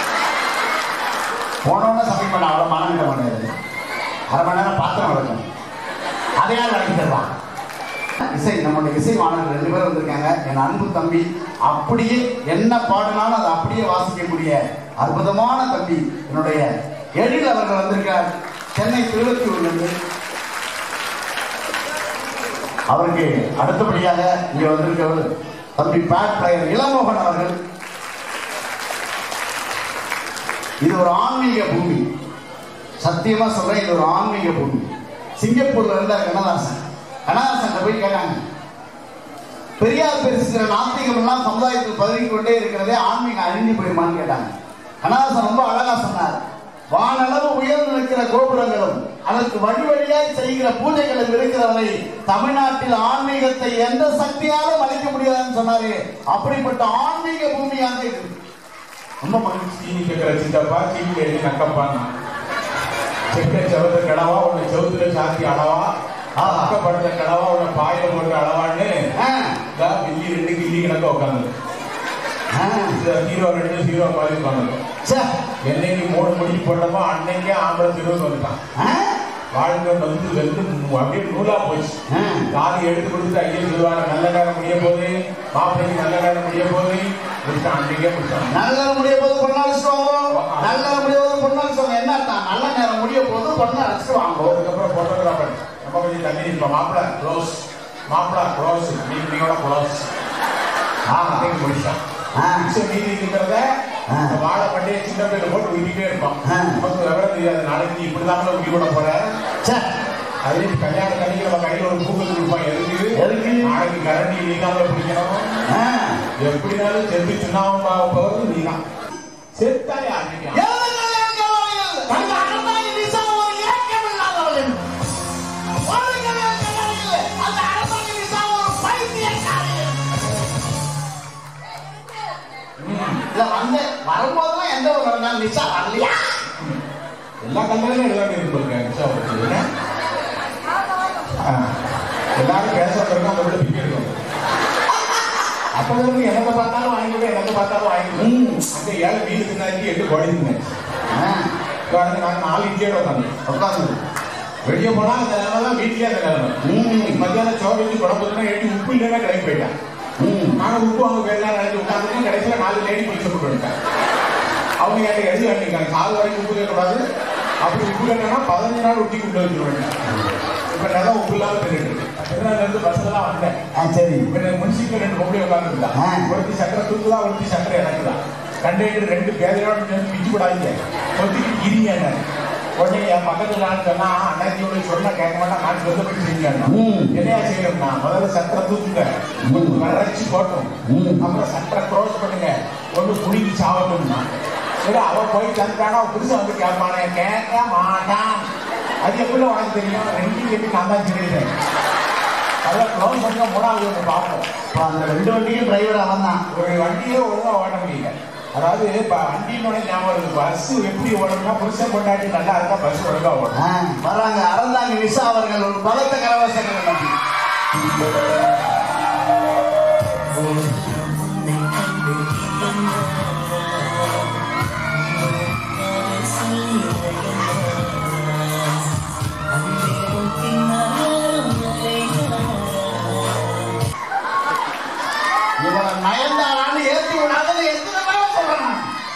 போனோன்னு சமைக்க மாட்டேன் அவ்வளோ மனம் விட மாட்டேன் அரை மணி நேரம் பாத்திரம் வளர்க்கணும் அதை யார் வளர்க்கி தருவா இசை நம்மளுடைய இசை மாணவர்கள் ரெண்டு பேரும் வந்திருக்காங்க என் அன்பு தம்பி அப்படியே என்ன பாடினாலும் அதை அப்படியே வாசிக்கக்கூடிய அற்புதமான தம்பி என்னுடைய எழில் அவர்கள் வந்திருக்கார் சென்னை திருவத்தியூர்லேருந்து அவருக்கு அடுத்தபடியாக இங்க வந்திருக்கவர் தம்பி பேட் பிளேயர் இளமோகன் அவர்கள் இது ஒரு ஆன்மீக பூமி சத்தியமா சொல்றேன் இது ஒரு ஆன்மீக பூமி சிங்கப்பூர்ல இருந்தார் கண்ணதாசன் கண்ணதாசன் போய் கேட்டாங்க பெரியார் பேசுகிற நாத்திகம் எல்லாம் சமுதாயத்தில் பதவி கொண்டே இருக்கிறதே ஆன்மீகம் அழிஞ்சு போயிருமான்னு கேட்டாங்க கண்ணதாசன் ரொம்ப அழகா சொன்னார் வானளவு உயர்ந்து நிற்கிற கோபுரங்களும் அதற்கு வழி வழியாய் செய்கிற பூஜைகளும் இருக்கிறவரை தமிழ்நாட்டில் ஆன்மீகத்தை எந்த சக்தியாலும் அழிக்க முடியாதுன்னு சொன்னாரு அப்படிப்பட்ட ஆன்மீக பூமியாக இது ரொம்ப மகிழ்ச்சி சீனி கேட்கிற சித்தப்பா சீனி எழுதி நக்கப்பான்னா செக்க செவத்த கடவா உன்னை செவுத்துல சாத்தி அளவா ஆஹா. அக்கப்படுத்த கடவா உன்னை பாயில போட்டு அளவான்னு ஆ, இதா கில்லி ரெண்டு கில்லி கணக்க உட்காந்து ஆ, ஹீரோ ரெண்டு ஹீரோ மாதிரி உட்காந்து ச்சே, என்னைக்கு மூணு மணிக்கு போட்டோமோ அன்னைக்கே ஆம்பளை திரும்ப வந்துட்டான் ஆ, வாழ்க்கை வந்து வெந்து அப்படியே நூலா போச்சு ஆ. தாலி எடுத்து கொடுத்து ஐயர் சொல்லுவாங்க நல்ல நேரம் முடிய போகுது மாப்பிள்ளைக்கு நல்ல நேரம் முடிய போகுது முடிச்சான் அன்னைக்கே முடிச்சான் நல்ல நேரம் முடிய போது பொண்ணு அழைச்சிட்டு வாங்க நல்ல நேரம் முடிய போது பொண்ணு அழைச்சிட்டு வாங்க என்ன அர்த்தம்? நல்ல நேரம் முடிய போது பொண்ணு அழைச்சிட்டு வாங்க அதுக்கப்புறம் போட்டோகிராஃபர் நம்ம கொஞ்சம் தள்ளி நிற்போம் மாப்பிள க்ளோஸ் மாப்பிள க்ளோஸ் நீ நீங்களோட க்ளோஸ் அன்னைக்கு முடிச்சான் ஆ. மிச்சம் மீதி இருக்கிறத ஆ. இந்த வாழை பண்டிகை சின்ன பிள்ளை போட்டு உயிரிட்டே இருப்பான் ஆ. நமக்கு விவரம் தெரியாது நாளைக்கு நீ இப்படிதான் உயிரி கூட போற ச்சே, அதே கல்யாண கடைக்கு நம்ம கையில ஒரு பூக்கள் கொடுப்பான் எதுக்கு எதுக்கு? நாளைக்கு கரண்டி நீ தான் பிடிக்கணும் ஆ. எப்படினாலும் செத்து சுண்ணாம போகிறது நீ தான் செத்தாலே அன்னைக்கு எழுதுங்கள் என் கவலைகள். அந்த அறந்தாங்கி நிசா ஒரு இரக்கமில்லாதவள் என்று. வாருங்கள் என் கவலைகளே. நிஷா வரலையா எல்லா கல்லூரியும் எழுதாம இருந்திருக்கேன் நிஷா பத்தி என்ன? ஆ. எல்லாரும் பேச பிறகு அந்த விட பிக்க இருக்கும் அப்ப இருந்து எனக்கு பார்த்தாலும் வாங்கிடுவேன் எனக்கு பார்த்தாலும் வாங்கிடுவேன் ம். அங்க ஏழை மீன் தின்னாச்சு எட்டு கோடி தின்னாச்சு ஆ, உட்கார்ந்து நான் நாலு இட்லியோட உட்காந்து உட்காந்து வெளியே போனா அந்த நிலைமை தான் வீட்லயே அந்த நிலைமை ம். மத்தியானம் சோறு வச்சு குழம்புனா எட்டி உப்பு இல்லைன்னா கடைக்கு போயிட்டேன் ம். நாங்க உப்பு வாங்க போயிடலாம் நினைச்சு உட்காந்துட்டு கடைசியில நாலு லேடி பிடிச்சு போட்டு வந்துட்டேன் அவங்க என்கிட்ட எழுதி வாங்கியிருக்காங்க சாது வரைக்கும் உப்பு கேட்கக்கூடாது அப்படி உப்பு கேட்டா பதினஞ்சு நாள் ஊட்டி கொண்டு வச்சுருவேன் இப்ப நல்லா உப்பு இல்லாம தின்னுட்டு திருநாள்ல இருந்து பஸ் எல்லாம் வந்தேன் ஆ சரி இப்ப எனக்கு முன்சிக்கு ரெண்டு பொம்பளை உட்காந்துருந்தா ஆ. ஒருத்தி சக்கரை தூக்குதா ஒருத்தி சக்கரை எனக்கு தான் கண்டேட்டு ரெண்டு பேரையோட சேர்ந்து பிச்சு விடாதீங்க ஒருத்திக்கு கிரிங்க என்ன உடனே என் பக்கத்துல நான் சொன்னா அண்ணாச்சியோட சொன்னா கேட்க மாட்டா நான் சொல்லப்பட்டு செஞ்சேன் ம். என்னையா செய்யணும்னா முதல்ல சக்கரை தூக்குங்க ம். வரைச்சி போட்டோம் ம். அப்புறம் சக்கரை க்ரோஸ் பண்ணுங்க ஒன்று புடிங்கி சாவட்டும்னா சரி அவ போய் தந்துட்டானா புதுசா வந்து கேட்பானே கேட்க மாட்டான் அது எப்படி உனக்கு தெரியும் ரெண்டு எப்படி நான் தான் சொல்லிட்டேன் அதான் க்ளோஸ் பண்ண மூணாவது ஒன்று பார்ப்போம் இப்போ அந்த ரெண்டு வண்டியும் டிரைவர் அவன் தான் ஒரு வண்டியே ஒழுங்கா ஓட்ட முடியல அதாவது இப்ப வண்டியினோட ஞாபகம் இருக்கு பஸ் எப்படி ஓடணும்னா புருஷன் கொண்டாட்டி நல்லா இருந்தா பஸ் ஒழுங்கா ஓடும் ஆ, வர்றாங்க அறந்தாங்க நிஷா அவர்கள் ஒரு பலத்த கரவசங்கள் நம்பி இவனை நயன்தாரான்னு ஏத்தி விடாதன்னு எத்தனை தடவை சொல்றேன்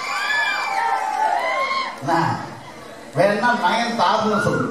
நான். வேணா நயன் தாருன்னு சொல்லு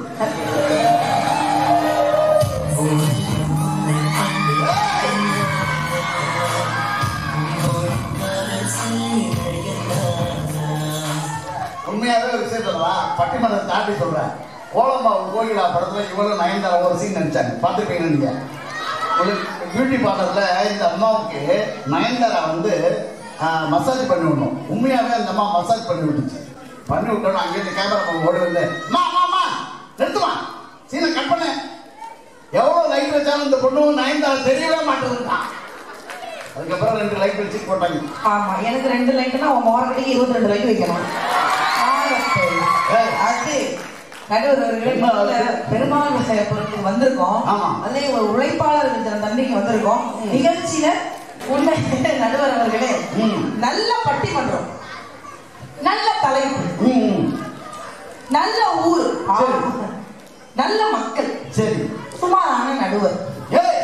உண்மையாவே ஒரு விஷயம் சொல்லவா பட்டிமன்றம் தாண்டி சொல்றேன் கோலம்பாவு கோகிலா படத்துல இவளும் நயன்தாரா ஒரு சீன் நடிச்சாங்க பார்த்துருப்பீங்க நீங்க ஒரு பியூட்டி பார்லர்ல இந்த அம்மாவுக்கு நயன்தாரா வந்து மசாஜ் பண்ணி விடணும் உண்மையாவே அந்த அம்மா மசாஜ் பண்ணி விட்டுச்சு பண்ணி விட்டோம் அங்கேருந்து கேமரா ஓடி வந்து மா மா மா நிறுத்துமா சீனை கட் பண்ணு எவ்வளவு லைட் வச்சாலும் இந்த பொண்ணு நயன்தாரா தெரியவே மாட்டேங்குதான் அதுக்கப்புறம் ரெண்டு லைட் வச்சு போட்டாங்க ஆமா எனக்கு ரெண்டு லைட்னா உன் மோரக்கடிக்கு இருபத்தி ரெண்டு லைட் வைக்கணும் ஆகத்தை. ஏய். அது நடுவர் அவர்களே என்ன முதல்ல அது? பெருமாள் விவசாயத்துக்கு வந்திருக்கோம் ஆமா. அதுலயும் ஒரு உழைப்பாளர் தின தந்தைக்கு வந்திருக்கோம் நிகழ்ச்சியில உண்மை நடுவர் அவர்களே ம். நல்ல பட்டிமன்றம் நல்ல தலைப்பு ம் நல்ல ஊர் சரி. நல்ல மக்கள் சரி சுமாரான நடுவர் ஏய்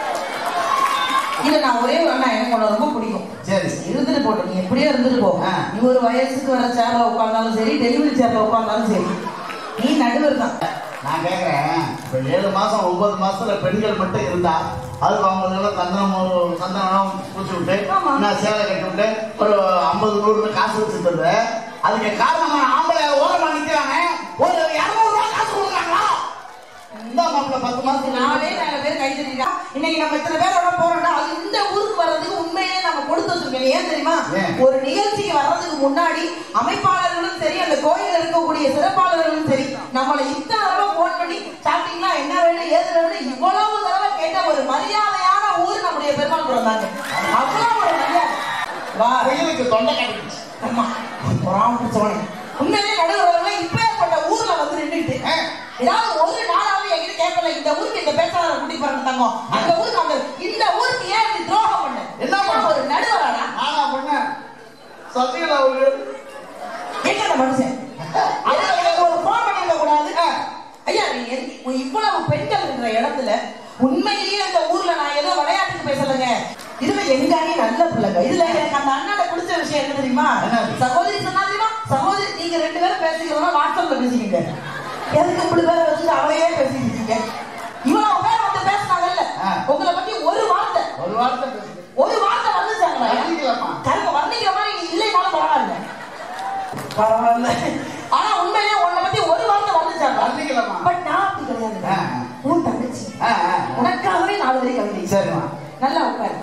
இல்ல நான் ஒரே ஒரு அண்ணா எனக்கு உன்னை ரொம்ப பிடிக்கும் சரி இருந்துட்டு போட்டு நீ எப்படியோ இருந்துட்டு போ ஆ. நீ ஒரு வயசுக்கு வர சேர்ல உட்கார்ந்தாலும் சரி டெலிவரி சேர்ல உட்கார்ந்தாலும் சரி நீ நடுவர் தான் நான் கேட்குறேன் இப்போ ஏழு மாதம் ஒன்பது மாசத்துல பெண்கள் மட்டும் இருந்தா அதுக்கு அவங்களுக்கெல்லாம் சந்தனம் சந்தனம் பூச்சி விட்டு ஆமா. நான் சேலை கட்டி விட்டு ஒரு ஐம்பது நூறு காசு வச்சு தருது அதுக்கு காரணமான ஆம்பளை ஓரமா நிற்கிறாங்க ஒரு இரநூறுவா காசு கொடுக்குறாங்களா இந்த மாப்பிள்ள பத்து மாசத்துக்கு நாலே நாலு பேர் கை தட்டிட்டா இன்னைக்கு நம்ம இத்தனை பேரோட போறோம்னா அது இந்த ஊருக்கு வர்றதுக்கு உண்மையிலே நம்ம கொடுத்து வச்சிருக்கோம் ஏன் தெரியுமா ஏன்? ஒரு நிகழ்ச்சிக்கு வர்றதுக்கு முன்னாடி அமைப்பாளர்களும் சரி அந்த கோயில்ல இருக்கக்கூடிய சிறப்பாளர்களும் சரி நம்மளை இத்தனை தடவை போன் பண்ணி சாப்பிட்டீங்களா என்ன வேணும் ஏது வேணும் இவ்வளவு தடவை கேட்ட ஒரு மரியாதையான ஊர் நம்முடைய பெருமாள் புறம் தாங்க அவ்வளவு ஒரு மரியாதை வா வெயிலுக்கு தொண்டை கட்டிடுச்சு ஆமா பொறாம பிடிச்சவனே உண்மையிலே நடுவர்களே இப்பேற்பட்ட ஊர்ல வந்து நின்றுட்டு ஆ. ஏதாவது ஒரு நாளாவது என்கிட்ட கேட்கல இந்த ஊருக்கு இந்த பேச்சாளர் கூட்டி போறாங்க தங்கம் அந்த ஊருக்கு அந்த இந்த ஊருக்கு ஏன் இப்படி துரோகம் பண்ண என்ன பண்ண? ஒரு நடுவரானா நானா பண்ணேன் சத்தியலா அவரு எங்க அந்த மனுஷன் அவன் எனக்கு ஒரு போன் பண்ணிருக்க கூடாது ஐயா நீ எந்த- இவ்வளவு பெண்கள் இருக்கிற இடத்துல உண்மையிலேயே அந்த ஊர்ல நான் ஏதோ விளையாட்டுக்கு பேசலைங்க இதுல எங்க அணி நல்ல பிள்ளைங்க இதுல எனக்கு அந்த அண்ணாட பிடிச்ச விஷயம் என்ன தெரியுமா என்னது? சகோதரி சொன்னா தெரியுமா சகோதரி நீங்க ரெண்டு பேரும் பேசிக்கிறதா வாட்ஸ்அப்ல பேசிக்கிங்க எதுக்கு இப்படி பேரை வச்சுட்டு அவளையே பேசிட்டு இருக்கீங்க இவ்வளவு பேர் வந்து பேசினாங்கல்ல ஆ. உங்களை பத்தி ஒரு வார்த்தை ஒரு வார்த்தை பேசுங்க ஒரு வார்த்தை வந்துச்சாங்களா வர்ணிக்கலாமா? கருங்க வர்ணிக்கிற மாதிரி நீ இல்லைனாலும் பரவாயில்ல பரவாயில்ல ஆனா உண்மையிலே உன்னை பத்தி ஒரு வார்த்தை வந்துச்சாங்க வர்ணிக்கலாமா? பட் நான் அப்படி கிடையாது ஆ. உன் தங்கச்சி ஆ, ஆ. உனக்காகவே நாலு வரை கவிதை சரிம்மா நல்லா உட்காரு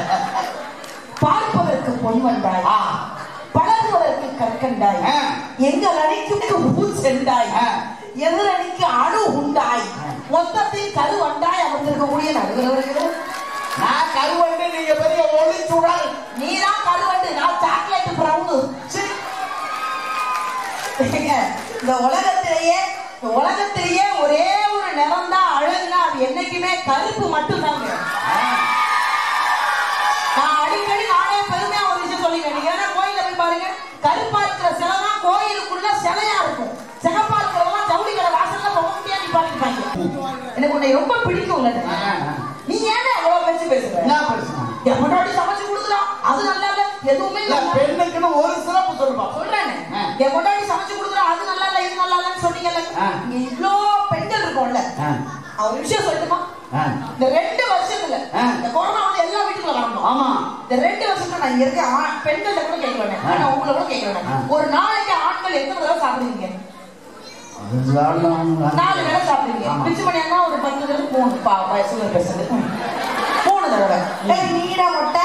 பார்ப்பதற்கு பொன் வந்தாய் ஆ பழகுவதற்கு கற்கண்டாய் ஆ. எங்கள் அணிக்கு ஊ சென்றாய் ஆ. எதிர் அணிக்கு அணு உண்டாய் மொத்தத்தில் கரு வந்தாய் அமர்ந்திருக்கக்கூடிய நடுவர்கள் நான் கருவண்டு நீங்க பெரிய ஒளி சுடல் நீதான் கருவண்டு நான் சாக்லேட் பிரவுனு இந்த உலகத்திலேயே இந்த உலகத்திலேயே ஒரே ஒரு நிறம் தான் அழகுனா அது என்னைக்குமே கருப்பு மட்டும்தாங்க நான் அடிக்கடி நானே பெருமையா ஒரு விஷயம் சொல்லிக்கிறேன் நீங்க வேணா கோயில்ல போய் பாருங்க கருப்பா இருக்கிற சிலை தான் கோயிலுக்குள்ள சிலையா இருக்கும் சிகப்பா இருக்கிறதெல்லாம் ஜவுளி கடை வாசல்ல பொம்மை குட்டியா நிப்பாட்டிப்பாங்க எனக்கு உன்னை ரொம்ப பிடிக்கும் லட்டு. நீ ஏன் அவ்வளவு பேச்சு பேசுற என்ன பிரச்சனை என் முன்னாடி சமைச்சு கொடுக்குறான் அது நல்லா இல்ல எதுவுமே இல்ல நல்லா இல்ல. பெண்ணுக்குன்னு ஒரு சிறப்பு சொல்லுப்பா சொல்றேனே ஆ. என் முன்னாடி சமைச்சு கொடுக்குறான் அது நல்லா இல்ல இது நல்லா இல்லன்னு சொன்னீங்கல்ல ஆ. இங்க இவ்ளோ பெண்கள் இருக்கோம்ல ஆ, ஒரு விஷயம் சொல்லட்டுமா ஆ. இந்த ரெண்டு வருஷத்துல ஆ. இந்த கொரோனா வந்து எல்லா வீட்டுக்குள்ள வரணும் ஆமா இந்த ரெண்டு வருஷத்துல நான் இங்க இருக்க ஆண்- பெண்கள்ட்ட கூட கேட்கல ஆ. ஆனா உங்களை கூட கேட்கல ஆ. ஒரு நாளைக்கு ஆண்கள் எத்தனை தடவை சாப்பிடுவீங்க அதுதான் நான் நாலு வேளை சாப்பிடுவீங்க ஆமா. பிச்சு மணியானா ஒரு பத்து தடவை மூணு பா சுகர் பேசுறது மூணு தடவை ஏய் நீடா மொட்டை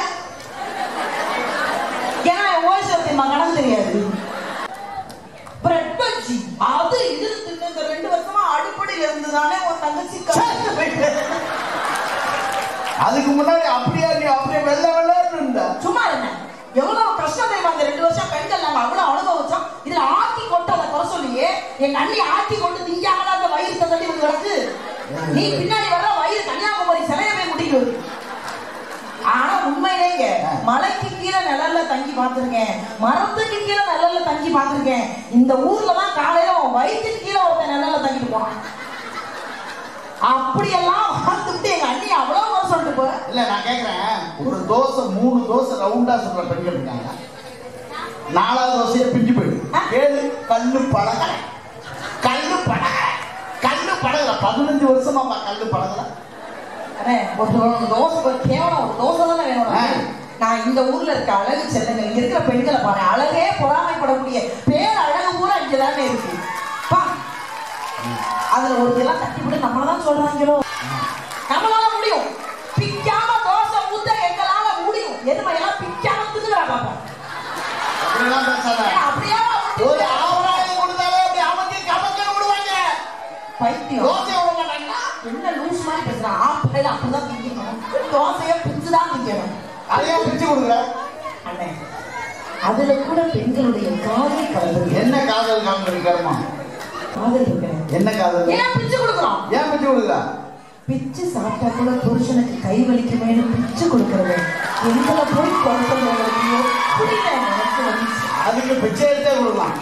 ஏன்னா ஓய்ஸ் தெரியுமா கணக்கு தெரியாது பிரெட் பஜ்ஜி அது இது தின்னு இந்த ரெண்டு வருஷமா அடுப்படியில இருந்து தானே உன் தங்கச்சி கலந்து போயிட்டு அதுக்கு முன்னாடி அப்படியே நீ அப்படியே வெள்ளை வெள்ளைன்னு இருந்த சும்மா இருங்க எவ்வளவு கஷ்டம் தெரியுமா இந்த ரெண்டு வருஷம் பெண்கள் நாங்க அவ்வளவு அனுபவிச்சோம் இதுல ஆக்கி கொண்டு அதை குறை சொல்லியே எங்க அண்ணி ஆக்கி கொண்டு திங்காமல அந்த வயிறு தள்ளி வந்து கிடக்கு நீ பின்னாடி வர வயிறு கன்னியாகுமரி சிலைய போய் கூட்டிட்டு வருது ஆனா உண்மையிலேங்க மலைக்கு கீழே நிழல்ல தங்கி பார்த்திருக்கேன் மரத்துக்கு கீழே நிழல்ல தங்கி பார்த்திருக்கேன் இந்த ஊர்ல தான் காலையில உன் வயிற்றுக்கு கீழே ஒருத்தன் நிழல்ல தங்கிட்டு போனான் அப்படியெல்லாம் வாழ்ந்துட்டு எங்க அண்ணி அவ்வளவு குறை சொல்லிட்டு போற இல்ல நான் கேக்குறேன் ஒரு தோசை மூணு தோசை ரவுண்டா சொல்ற பெண்கள் இருக்காங்க நாலாவது தோசையை பிஞ்சு போயிடும் ஏழு கல்லு பழகல கல்லு பழகல கல்லு பழகல பதினஞ்சு வருஷமாப்பா கல்லு பழகல அண்ணே, ஒரு ஒரு தோசை ஒரு கேவலம் ஒரு தோசை தானே வேணும் உனக்கு? நான் இந்த ஊர்ல இருக்க அழகு செல்லுங்க இங்க இருக்கிற பெண்களை பாரு அழகே பொறாமைப்படக்கூடிய பேர் அழகு பூரா இங்க தானே இருக்கு பா அதுல ஒரு இதெல்லாம் கட்டிவிட்டு நம்மளதான் சொல்றாங்களோ நம்மளால முடியும் பிக்காம தோசை ஊத்த எங்களால முடியும் எருமையெல்லாம் பிக்காம தின்னுக்கிறா பாப்பா அப்படிலாம் பேசாத ஏன் அப்படியே ஒரு ஆவராயம் கொடுத்தாலே அப்படி அமைக்க கமக்கன்னு விடுவாங்க பைத்தியம் தோசை விட மாட்டாங்களா என்ன லூஸ் மாதிரி பேசுறான் ஆப்பிள் அப்படிதான் திங்கணும் தோசையை பிச்சுதான் திங்கணும் அதையும் பிரிச்சு கொடுக்குற அண்ணே அதுல கூட பெண்களுடைய காதல் கலந்து என்ன காதல் காமிக்கிறமா காதல் இருக்கிறேன் என்ன காதல் ஏன் பிச்சு கொடுக்குறோம் ஏன் பிரிச்சு கொடுக்குற பிச்சு சாப்பிட்டா கூட புருஷனுக்கு கை வலிக்குமேனு பிச்சு கொடுக்கறது எங்களை போய் குறைக்கிறவங்களுக்கு புரியல எனக்கு வந்துச்சு. அதுக்கு பிச்சை எடுத்தே கொடுக்கலாம்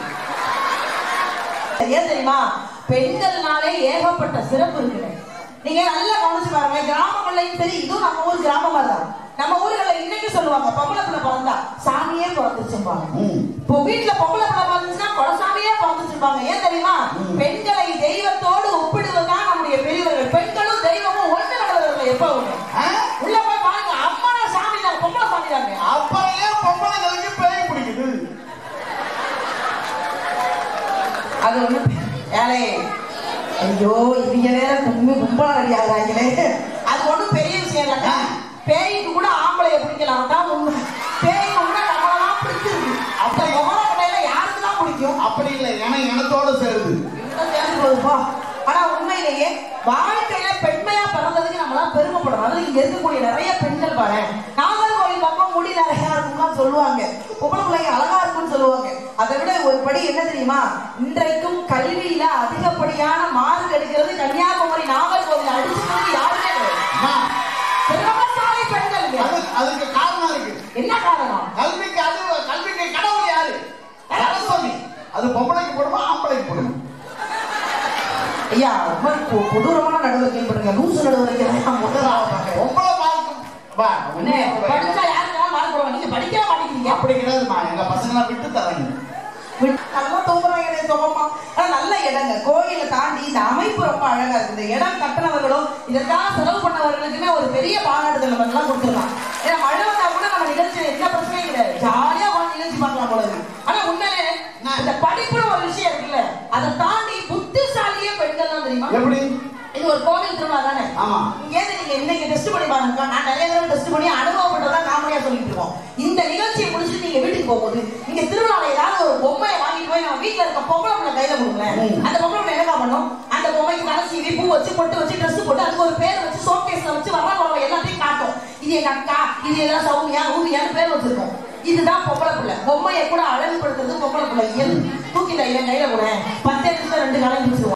ஏன் தெரியுமா பெண்கள்னாலே ஏகப்பட்ட சிறப்பு இருக்குது நீங்க நல்லா கவனிச்சு பாருங்க கிராமங்கள்லயும் சரி இதுவும் நம்ம ஊர் கிராமமா தான் நம்ம ஊர்ல இன்னைக்கு சொல்லுவாங்க பொம்பளை பிள்ளை பிறந்தா சாமியே பிறந்துச்சுப்பாங்க ம். இப்போ வீட்டுல பொம்பளை பிள்ளை பிறந்துச்சுன்னா கொடசாமியே பிறந்துச்சிருப்பாங்க ஏன் தெரியுமா ம். பெண்களை தெய்வத்தோடு ஒப்பிடுவதுதான் நம்முடைய பெரியவர்கள் பெண்களும் தெய்வமும் ஒண்ணு நடவர்கள் எப்ப ஒண்ணு ஆ? உள்ள போய் பாருங்க அம்மனா சாமி தான் பொம்பளை சாமி தாங்க அப்புறம் ஏன் பொம்பளைங்களுக்கு பேய் பிடிக்குது அது ஒண்ணு ஏலே ஐயோ இவங்க வேற கும்பி கும்பலா ரெடி ஆகுறாங்களே அது ஒண்ணும் பெரிய விஷயம் இல்லைங்க பேய்க்கு கூட ஆம்பளைய பிடிக்கலாம் தான் உண்மை பேய்க்கு கூட நம்மளெல்லாம் பிடிச்சிருக்கு அப்ப முகர கடையில யாருக்கு தான் பிடிக்கும் அப்படி இல்லை ஏன்னா இனத்தோட சேருது இதுதான் சேர்ந்து போகுதுப்பா. ஆனா உண்மையிலேயே வாழ்க்கையில பெண்மையா பிறந்ததுக்கு நம்மளாம் பெருமைப்படணும் அதுல இங்க இருக்கக்கூடிய நிறைய பெண்கள் பாரு நாகர்கோவில் பக்கம் முடி நிறைய இருக்கும்லாம் சொல்லுவாங்க பொம்பளை பிள்ளைங்க அழகா இருக்கும்னு சொல்லுவாங்க அதை விட ஒரு படி என்ன தெரியுமா இன்றைக்கும் கல்வியில அதிகப்படியான மார்க் எடுக்கிறது கன்னியாகுமரி நாகர்கோவில் அடிச்சுக்கிறது யாருமே கிடையாது. அம்மா, திறமைசாலி பெண்கள் இங்க. அது அதுக்கு காரணம் இருக்கு என்ன காரணம் கல்விக்கு அது கல்விக்கு கடவுள் யாரு சரஸ்வதி அது பொம்பளைக்கு போடுமா ஆம்பளைக்கு போடுமா ஐயா ரொம்ப கொ- கொடூரமான நடவடிக்கை பண்ணுங்க லூசு நடவடிக்கை தான் முதல்ல பார்க்கிறேன் பொம்பளை பார்க்கும் வா, அண்ணே, படிச்சா யாருக்கெல்லாம் மார்க் போடுவாங்க நீங்க படிக்கவே மாட்டேங்கிறீங்க அப்படி கிடையாதுமா எங்க பசங்களை விட்டு தரங்க நல்லா தூங்குறாங்க என்னை சுகமா ஆனா நல்ல இடங்க கோயிலை தாண்டி இந்த அமைப்பு ரொம்ப அழகா இருக்கு இந்த இடம் கட்டினவர்களும் இதற்காக செலவு பண்ணவர்களுக்குமே ஒரு பெரிய பாராட்டுதல் நம்ம எல்லாம் கொடுத்துருலாம் ஏன்னா மழை வந்தா கூட நம்ம நிகழ்ச்சி எந்த பிரச்சனையும் கிடையாது ஜாலியா உட்கார்ந்து நிகழ்ச்சி பார்க்கலாம் போல இருக்கு ஆனா உண்மையிலே இந்த படிப்புன்னு ஒரு விஷயம் இருக்குல்ல அதை தாண்டி புத்திசாலியே பெண்கள் தான் தெரியுமா எப்படி இது ஒரு கோவில் திருவிழா தானே ஆமா ஏது நீங்க இன்னைக்கு டெஸ்ட் பண்ணி பாருங்க நான் நிறைய தடவை டெஸ்ட் பண்ணி அனுபவப்பட்டதா காமெடியா சொல்லிட்டு இருக்கோம் இந்த நிகழ்ச்சியை முடிச்சுட்டு நீங்க வீட்டுக்கு போகும்போது நீங்க திருவிழால ஏதாவது ஒரு பொம்மையை வாங்கிட்டு போய் நம்ம வீட்டுல இருக்க பொம்பளை பிள்ளை கையில கொடுங்களேன் ம். அந்த பொம்பளை பிள்ளை என்ன பண்ணும் அந்த பொம்மைக்கு தலை சீவி பூ வச்சு பொட்டு வச்சு ட்ரெஸ் போட்டு அதுக்கு ஒரு பேர் வச்சு ஷோகேஸ்ல வச்சு வர போறவங்க எல்லாத்தையும் காட்டும் இது எங்க அக்கா இது எல்லாம் சௌமியா ஊமியான்னு பேர் வச்சிருக்கோம் இதுதான் பொம்பளை பிள்ளை பொம்மையை கூட அழகுபடுத்துறது பொம்பளை பிள்ளை இயல்பு தூக்கி தையில கையில கூட பத்து கிளம்பிச்சு